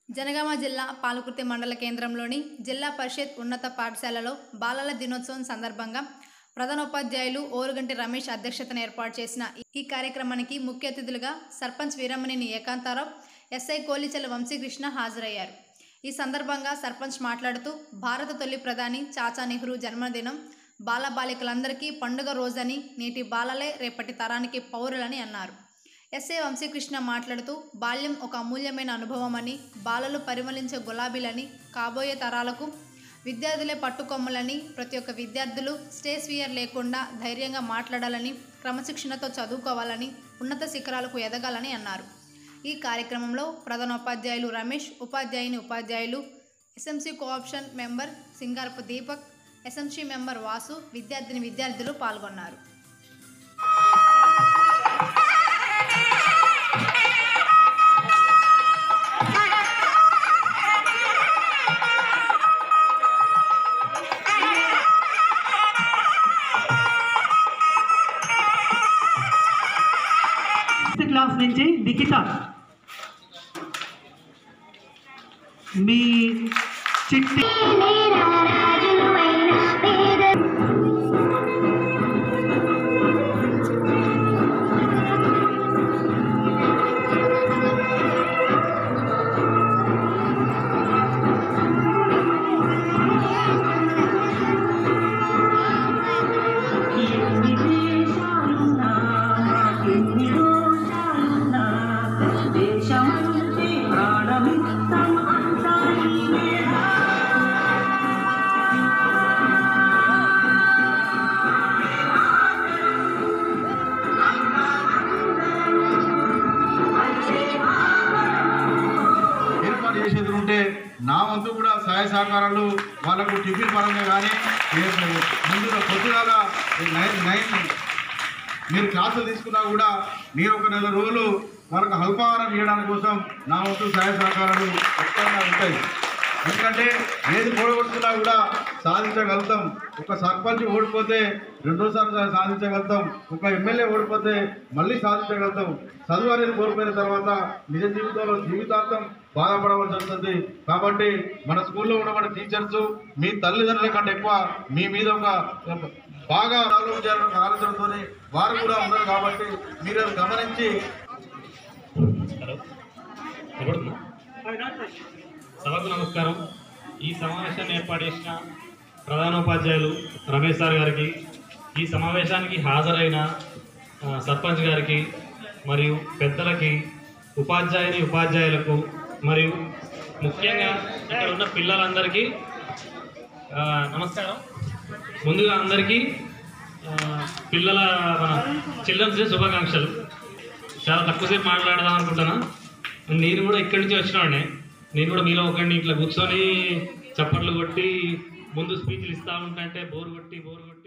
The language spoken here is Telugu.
జనగామ జిల్లా పాలకుర్తి మండల కేంద్రంలోని జిల్లా పరిషత్ ఉన్నత పాఠశాలలో బాలల దినోత్సవం సందర్భంగా ప్రధానోపాధ్యాయులు ఓరుగంటి రమేష్ అధ్యక్షతన ఏర్పాటు చేసిన ఈ కార్యక్రమానికి ముఖ్య అతిథులుగా సర్పంచ్ వీరమణిని ఏకాంతారావు ఎస్ఐ కోలిచెల వంశీకృష్ణ హాజరయ్యారు ఈ సందర్భంగా సర్పంచ్ మాట్లాడుతూ భారత తొలి ప్రధాని చాచా నెహ్రూ జన్మదినం బాలబాలికలందరికీ పండుగ రోజని నేటి బాలలే రేపటి తరానికి పౌరులని అన్నారు ఎస్ఏ వంశీకృష్ణ మాట్లాడుతూ బాల్యం ఒక అమూల్యమైన అనుభవమని బాలలు పరిమళించే గులాబీలని కాబోయే తరాలకు విద్యార్థులే పట్టుకొమ్మలని ప్రతి ఒక్క విద్యార్థులు స్టేజ్ ఫియర్ లేకుండా ధైర్యంగా మాట్లాడాలని క్రమశిక్షణతో చదువుకోవాలని ఉన్నత శిఖరాలకు ఎదగాలని అన్నారు ఈ కార్యక్రమంలో ప్రధానోపాధ్యాయులు రమేష్ ఉపాధ్యాయుని ఉపాధ్యాయులు SMC cooption member Singarapu Deepak SMC member Vasu విద్యార్థిని విద్యార్థులు పాల్గొన్నారు ఫిఫ్త్ క్లాస్ నుంచి లిఖిత మీ చిట్టి ఎన్ని దేశాలున్నా ఎన్ని దోషాలున్నా దేశమంటే ప్రాణమిత్తం అంతా నీవేనా ఏర్పాటు చేసేది ఉంటే నా వంతు కూడా సహాయ సహకారాలు వాళ్ళకు టిఫిన్ పరంగా కానీ ముందుగా పొద్దుగాల నైన్ నైన్ మీరు క్లాసులు తీసుకున్నా కూడా నేను ఒక నెల రోజులు వాళ్ళకు అల్పాహారం ఇవ్వడానికి కోసం నా వంతు సహాయ సహకారాలు ఖచ్చితంగా ఉంటాయి ఎందుకంటే ఏది ఓడగొట్టుకున్నా కూడా సాధించగలుగుతాం ఒక సర్పంచ్ ఓడిపోతే రెండోసారి సా- సాధించగలుగుతాం ఒక ఎమ్మెల్యే ఓడిపోతే మళ్ళీ సాధించగలుగుతాం చదువు అనేది కోల్పోయిన తర్వాత నిజ జీవితంలో జీవితాంతం బాధపడవలసి వస్తుంది కాబట్టి మన స్కూల్లో ఉన్న మన టీచర్స్ మీ తల్లిదండ్రుల కంటే ఎక్కువ మీ మీద ఒక బాగా ఆలోచించాలని ఆలోచనతో వారు కూడా ఉన్నారు కాబట్టి మీరు అది గమనించి హలో వినపడుతుందా? సభకు నమస్కారం ఈ సమావేశాన్ని ఏర్పాటు చేసిన ప్రధానోపాధ్యాయులు రమేష్ సార్ గారికి ఈ సమావేశానికి హాజరైన ఆ, సర్పంచ్ గారికి మరియు పెద్దలకి ఉపాధ్యాయుని ఉపాధ్యాయులకు మరియు ముఖ్యంగా ఇక్కడ ఉన్న పిల్లలందరికీ ఆ, నమస్కారం ముందుగా అందరికీ ఆ, పిల్లల మన చిల్డ్రన్స్ డే శుభాకాంక్షలు చాలా తక్కువసేపు మాట్లాడదాం అనుకుంటున్నా నేను కూడా ఇక్కడి నుంచి వచ్చినవాడిని నేను కూడా మీలో ఒకరిని ఇట్లా కూర్చొని చప్పట్లు కొట్టి ముందు స్పీచ్లు ఇస్తా ఉంటే బోర్ కొట్టి బోర్ కొట్టి